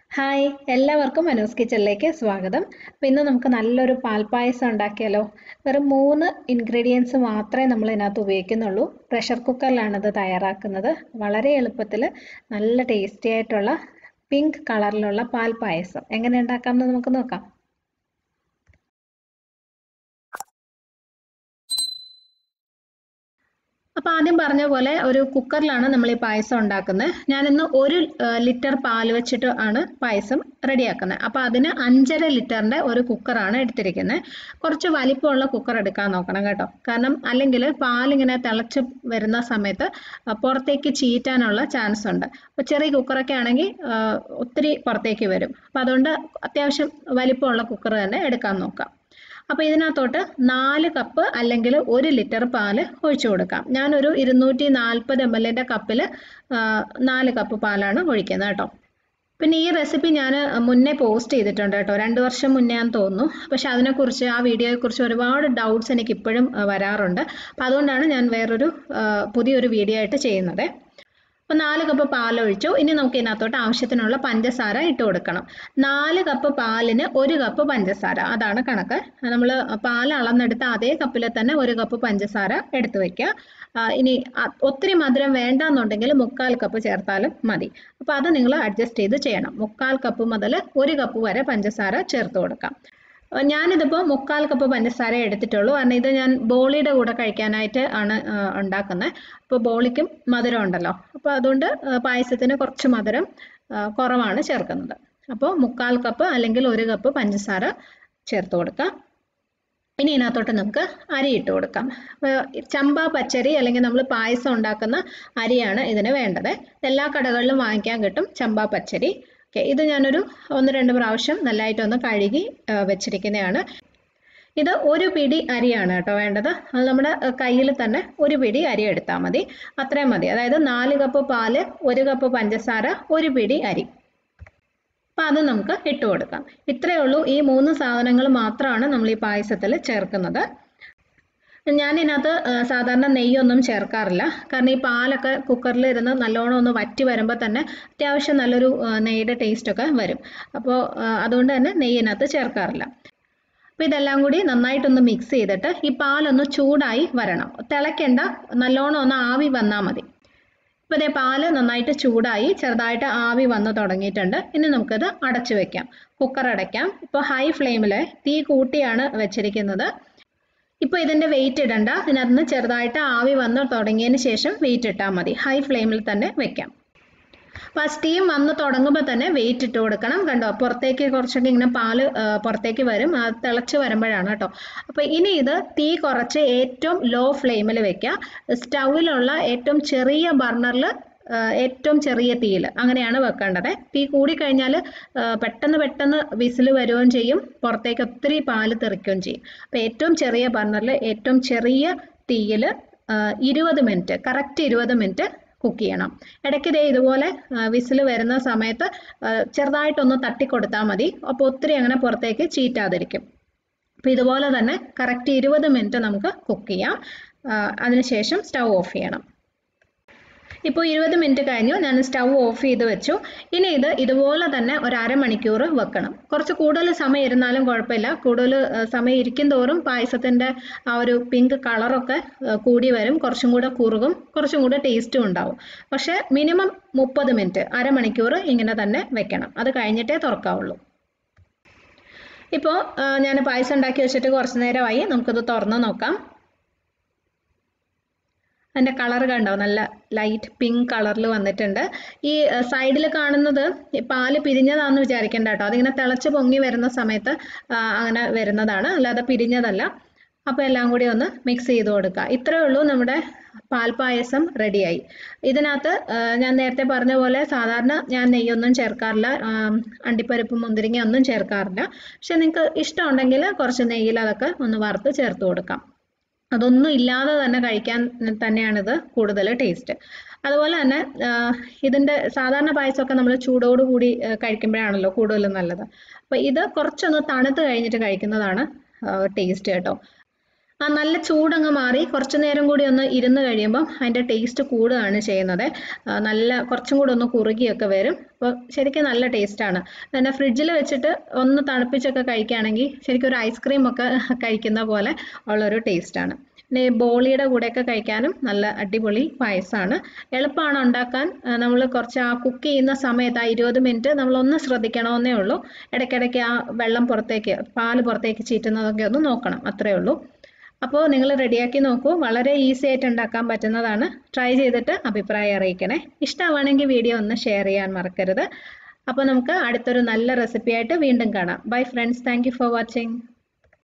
hi എല്ലാവർക്കും മനോസ് കിച്ചണിലേക്ക് സ്വാഗതം അപ്പോൾ ഇന്ന് നമുക്ക് നല്ലൊരു പാൽപ്പായസം ഉണ്ടാക്കിയാലോ വെറും മൂന്ന് ഇൻഗ്രീഡിയൻസ് മാത്രമേ നമ്മൾ ഇതിനകത്ത് ഉപയോഗിക്കുന്നുള്ളൂ പ്രഷർ കുക്കറിലാണ് ഇത് തയ്യാറാക്കുന്നത് വളരെ എളുപ്പത്തിൽ നല്ല ടേസ്റ്റി ആയിട്ടുള്ള പിങ്ക് കളറിലുള്ള പാൽപ്പായസം എങ്ങനെ ഉണ്ടാക്കാമെന്ന് നമുക്ക് നോക്കാം അപ്പോൾ ആദ്യം പറഞ്ഞ പോലെ ഒരു കുക്കറിലാണ് നമ്മൾ ഈ പായസം ഉണ്ടാക്കുന്നത് ഞാനിന്ന് ഒരു ലിറ്റർ പാൽ വെച്ചിട്ട് ആണ് പായസം റെഡിയാക്കുന്നത് അപ്പോൾ അതിന് അഞ്ചര ലിറ്ററിൻ്റെ ഒരു കുക്കറാണ് എടുത്തിരിക്കുന്നത് കുറച്ച് വലിപ്പമുള്ള കുക്കർ എടുക്കാൻ നോക്കണം കേട്ടോ കാരണം അല്ലെങ്കിൽ പാലിങ്ങനെ തിളച്ച് വരുന്ന സമയത്ത് പുറത്തേക്ക് ചീറ്റാനുള്ള ചാൻസ് ഉണ്ട് അപ്പോൾ ചെറിയ കുക്കറൊക്കെ ആണെങ്കിൽ ഒത്തിരി പുറത്തേക്ക് വരും അപ്പോൾ അതുകൊണ്ട് അത്യാവശ്യം വലിപ്പമുള്ള കുക്കർ തന്നെ എടുക്കാൻ നോക്കാം അപ്പോൾ ഇതിനകത്തോട്ട് നാല് കപ്പ് അല്ലെങ്കിൽ ഒരു ലിറ്റർ പാല് ഒഴിച്ചു കൊടുക്കാം ഞാനൊരു ഇരുന്നൂറ്റി നാൽപ്പത് എം എല്ലിൻ്റെ കപ്പിൽ നാല് കപ്പ് പാലാണ് ഒഴിക്കുന്നത് കേട്ടോ പിന്നെ ഈ റെസിപ്പി ഞാൻ മുന്നേ പോസ്റ്റ് ചെയ്തിട്ടുണ്ട് കേട്ടോ രണ്ട് വർഷം മുന്നേ ഞാൻ തോന്നുന്നു പക്ഷെ അതിനെക്കുറിച്ച് ആ വീഡിയോയെക്കുറിച്ച് ഒരുപാട് ഡൗട്ട്സ് എനിക്ക് ഇപ്പോഴും വരാറുണ്ട് അപ്പം അതുകൊണ്ടാണ് ഞാൻ വേറൊരു പുതിയൊരു വീഡിയോ ആയിട്ട് ചെയ്യുന്നത് അപ്പോൾ നാല് കപ്പ് പാലൊഴിച്ചു ഇനി നമുക്ക് ഇതിനകത്തോട്ട് ആവശ്യത്തിനുള്ള പഞ്ചസാര ഇട്ട് കൊടുക്കണം നാല് കപ്പ് പാലിന് ഒരു കപ്പ് പഞ്ചസാര അതാണ് കണക്ക് നമ്മൾ പാൽ അളന്നെടുത്ത അതേ കപ്പിൽ തന്നെ ഒരു കപ്പ് പഞ്ചസാര എടുത്തു വെക്കുക ഇനി ഒത്തിരി മധുരം വേണ്ടെന്നുണ്ടെങ്കിൽ മുക്കാൽ കപ്പ് ചേർത്താലും മതി അപ്പോൾ അത് നിങ്ങൾ അഡ്ജസ്റ്റ് ചെയ്ത് ചെയ്യണം മുക്കാൽ കപ്പ് മുതൽ ഒരു കപ്പ് വരെ പഞ്ചസാര ചേർത്ത് കൊടുക്കാം ഞാനിതിപ്പോൾ മുക്കാൽ കപ്പ് പഞ്ചസാര എടുത്തിട്ടുള്ളൂ കാരണം ഇത് ഞാൻ ബോളിയുടെ കൂടെ കഴിക്കാനായിട്ട് ആണ് ഉണ്ടാക്കുന്നത് അപ്പോൾ ബോളിക്കും മധുരം ഉണ്ടല്ലോ അപ്പോൾ അതുകൊണ്ട് പായസത്തിന് കുറച്ച് മധുരം കുറവാണ് ചേർക്കുന്നത് അപ്പോൾ മുക്കാൽ കപ്പ് അല്ലെങ്കിൽ ഒരു കപ്പ് പഞ്ചസാര ചേർത്ത് കൊടുക്കാം ഇനി ഇതിനകത്തോട്ട് നമുക്ക് അരി ഇട്ട് കൊടുക്കാം ചമ്പ പച്ചരി അല്ലെങ്കിൽ നമ്മൾ പായസം ഉണ്ടാക്കുന്ന അരിയാണ് ഇതിന് വേണ്ടത് എല്ലാ കടകളിലും വാങ്ങിക്കാൻ കിട്ടും ചമ്പ പച്ചരി ഓക്കെ ഇത് ഞാനൊരു ഒന്ന് രണ്ട് പ്രാവശ്യം നല്ലതായിട്ടൊന്ന് കഴുകി വെച്ചിരിക്കുന്നതാണ് ഇത് ഒരു പിടി അരിയാണ് കേട്ടോ വേണ്ടത് അത് നമ്മുടെ കയ്യിൽ തന്നെ ഒരു പിടി അരി എടുത്താൽ മതി അത്രയും മതി അതായത് നാല് കപ്പ് പാല് ഒരു കപ്പ് പഞ്ചസാര ഒരു പിടി അരി അപ്പം അത് നമുക്ക് ഇട്ട് കൊടുക്കാം ഇത്രയേ ഉള്ളൂ ഈ മൂന്ന് സാധനങ്ങൾ മാത്രമാണ് നമ്മൾ ഈ പായസത്തിൽ ചേർക്കുന്നത് ഞാൻ ഇതിനകത്ത് സാധാരണ നെയ്യൊന്നും ചേർക്കാറില്ല കാരണം ഈ പാലൊക്കെ കുക്കറിൽ ഇരുന്ന് നല്ലോണം ഒന്ന് വറ്റി വരുമ്പോൾ തന്നെ അത്യാവശ്യം നല്ലൊരു നെയ്യുടെ ടേസ്റ്റ് ഒക്കെ വരും അപ്പോൾ അതുകൊണ്ട് തന്നെ നെയ്യ് ഇതിനകത്ത് ചേർക്കാറില്ല അപ്പോൾ ഇതെല്ലാം കൂടി നന്നായിട്ടൊന്ന് മിക്സ് ചെയ്തിട്ട് ഈ പാലൊന്ന് ചൂടായി വരണം തിളയ്ക്കേണ്ട നല്ലോണം ഒന്ന് ആവി വന്നാൽ മതി ഇപ്പോൾ ഇതേ പാല് നന്നായിട്ട് ചൂടായി ചെറുതായിട്ട് ആവി വന്ന് തുടങ്ങിയിട്ടുണ്ട് ഇനി നമുക്കത് അടച്ചു വെക്കാം കുക്കർ അടയ്ക്കാം ഇപ്പോൾ ഹൈ ഫ്ലെയിമിൽ തീ കൂട്ടിയാണ് വെച്ചിരിക്കുന്നത് ഇപ്പോൾ ഇതിൻ്റെ വെയിറ്റ് ഇടണ്ട ഇതിനകത്ത് നിന്ന് ചെറുതായിട്ട് ആവി വന്ന് തുടങ്ങിയതിന് ശേഷം വെയിറ്റ് ഇട്ടാൽ മതി ഹൈ ഫ്ലെയിമിൽ തന്നെ വെക്കാം അപ്പോൾ ആ സ്റ്റീം വന്ന് തുടങ്ങുമ്പോൾ തന്നെ വെയിറ്റ് ഇട്ട് കൊടുക്കണം കണ്ടോ പുറത്തേക്ക് കുറച്ചൊക്കെ ഇങ്ങനെ പാല് പുറത്തേക്ക് വരും അത് തിളച്ച് വരുമ്പോഴാണ് കേട്ടോ അപ്പോൾ ഇനി ഇത് തീ കുറച്ച് ഏറ്റവും ലോ ഫ്ലെയിമിൽ വെക്കുക സ്റ്റൗവിലുള്ള ഏറ്റവും ചെറിയ ബർണറിൽ ഏറ്റവും ചെറിയ തീയിൽ അങ്ങനെയാണ് വെക്കേണ്ടത് തീ കൂടിക്കഴിഞ്ഞാൽ പെട്ടെന്ന് പെട്ടെന്ന് വിസിൽ വരികയും ചെയ്യും പുറത്തേക്ക് ഒത്തിരി പാല് തെറിക്കുകയും ചെയ്യും അപ്പോൾ ഏറ്റവും ചെറിയ ബർണറിൽ ഏറ്റവും ചെറിയ തീയിൽ ഇരുപത് മിനിറ്റ് കറക്റ്റ് ഇരുപത് മിനിറ്റ് കുക്ക് ചെയ്യണം ഇടയ്ക്ക് ഇതേ ഇതുപോലെ വിസിൽ വരുന്ന സമയത്ത് ചെറുതായിട്ടൊന്ന് തട്ടിക്കൊടുത്താൽ മതി അപ്പോൾ ഒത്തിരി അങ്ങനെ പുറത്തേക്ക് ചീറ്റാതിരിക്കും അപ്പോൾ ഇതുപോലെ തന്നെ കറക്റ്റ് ഇരുപത് മിനിറ്റ് നമുക്ക് കുക്ക് ചെയ്യാം അതിനുശേഷം സ്റ്റൗ ഓഫ് ചെയ്യണം ഇപ്പോൾ ഇരുപത് മിനിറ്റ് കഴിഞ്ഞു ഞാൻ സ്റ്റൗ ഓഫ് ചെയ്ത് വെച്ചു ഇനി ഇത് ഇതുപോലെ തന്നെ ഒരു അരമണിക്കൂർ വെക്കണം കുറച്ച് കൂടുതൽ സമയം ഇരുന്നാലും കുഴപ്പമില്ല കൂടുതൽ സമയം ഇരിക്കും തോറും പായസത്തിൻ്റെ ആ ഒരു പിങ്ക് കളറൊക്കെ കൂടി വരും കുറച്ചും കൂടെ കുറുകും കുറച്ചും കൂടെ ടേസ്റ്റും ഉണ്ടാവും പക്ഷേ മിനിമം മുപ്പത് മിനിറ്റ് അരമണിക്കൂർ ഇങ്ങനെ തന്നെ വെക്കണം അത് കഴിഞ്ഞിട്ടേ തുറക്കാവുള്ളൂ ഇപ്പോൾ ഞാൻ പായസം ഉണ്ടാക്കി വെച്ചിട്ട് കുറച്ച് നേരമായി നമുക്കത് തുറന്ന് നോക്കാം അതിൻ്റെ കളർ കണ്ടോ നല്ല ലൈറ്റ് പിങ്ക് കളറിൽ വന്നിട്ടുണ്ട് ഈ സൈഡിൽ കാണുന്നത് പാല് പിരിഞ്ഞതാണെന്ന് വിചാരിക്കേണ്ട കേട്ടോ അതിങ്ങനെ തിളച്ച് പൊങ്ങി വരുന്ന സമയത്ത് അങ്ങനെ വരുന്നതാണ് അല്ലാതെ പിരിഞ്ഞതല്ല അപ്പോൾ എല്ലാം കൂടി ഒന്ന് മിക്സ് ചെയ്ത് കൊടുക്കുക ഇത്രയേ ഉള്ളൂ നമ്മുടെ പാൽപ്പായസം റെഡിയായി ഇതിനകത്ത് ഞാൻ നേരത്തെ പറഞ്ഞ പോലെ സാധാരണ ഞാൻ നെയ്യൊന്നും ചേർക്കാറില്ല അണ്ടിപ്പരിപ്പ് മുന്തിരിങ്ങ ഒന്നും ചേർക്കാറില്ല പക്ഷെ നിങ്ങൾക്ക് ഇഷ്ടമുണ്ടെങ്കിൽ കുറച്ച് നെയ്യിൽ അതൊക്കെ ഒന്ന് വറുത്ത് ചേർത്ത് കൊടുക്കാം അതൊന്നും ഇല്ലാതെ തന്നെ കഴിക്കാൻ തന്നെയാണിത് കൂടുതൽ ടേസ്റ്റ് അതുപോലെ തന്നെ ഇതിൻ്റെ സാധാരണ പായസമൊക്കെ നമ്മൾ ചൂടോടുകൂടി കഴിക്കുമ്പോഴാണല്ലോ കൂടുതലും നല്ലത് അപ്പോൾ ഇത് കുറച്ചൊന്ന് തണുത്ത് കഴിഞ്ഞിട്ട് കഴിക്കുന്നതാണ് ടേസ്റ്റ് കേട്ടോ ആ നല്ല ചൂടങ്ങ് മാറി കുറച്ച് നേരം കൂടി ഒന്ന് ഇരുന്ന് കഴിയുമ്പം അതിൻ്റെ ടേസ്റ്റ് കൂടുകയാണ് ചെയ്യുന്നത് ആ, നല്ല കുറച്ചും കൂടി ഒന്ന് കുറുകിയൊക്കെ വരും അപ്പോൾ ശരിക്കും നല്ല ടേസ്റ്റാണ് പിന്നെ ഫ്രിഡ്ജിൽ വെച്ചിട്ട് ഒന്ന് തണുപ്പിച്ചൊക്കെ കഴിക്കുകയാണെങ്കിൽ ശരിക്കും ഒരു ഐസ്ക്രീം ഒക്കെ കഴിക്കുന്ന പോലെ ഉള്ളൊരു ടേസ്റ്റാണ് പിന്നെ ഈ ബോളിയുടെ കൂടെയൊക്കെ കഴിക്കാനും നല്ല അടിപൊളി പായസമാണ് എളുപ്പമാണ് ഉണ്ടാക്കാൻ നമ്മൾ കുറച്ച് ആ കുക്ക് ചെയ്യുന്ന സമയത്ത് ആ ഇരുപത് മിനിറ്റ് നമ്മളൊന്ന് ശ്രദ്ധിക്കണമെന്നേ ഉള്ളൂ ഇടയ്ക്കിടയ്ക്ക് ആ വെള്ളം പുറത്തേക്ക് പാല് പുറത്തേക്ക് ചീറ്റുന്നതൊക്കെ ഒന്ന് നോക്കണം അത്രേ ഉള്ളൂ അപ്പോൾ നിങ്ങൾ റെഡിയാക്കി നോക്കൂ വളരെ ഈസി ആയിട്ട് ഉണ്ടാക്കാൻ പറ്റുന്നതാണ് ട്രൈ ചെയ്തിട്ട് അഭിപ്രായം അറിയിക്കണേ ഇഷ്ടമാണെങ്കിൽ വീഡിയോ ഒന്ന് ഷെയർ ചെയ്യാൻ മറക്കരുത് അപ്പോൾ നമുക്ക് അടുത്തൊരു നല്ല റെസിപ്പി ആയിട്ട് വീണ്ടും കാണാം bye friends thank for watching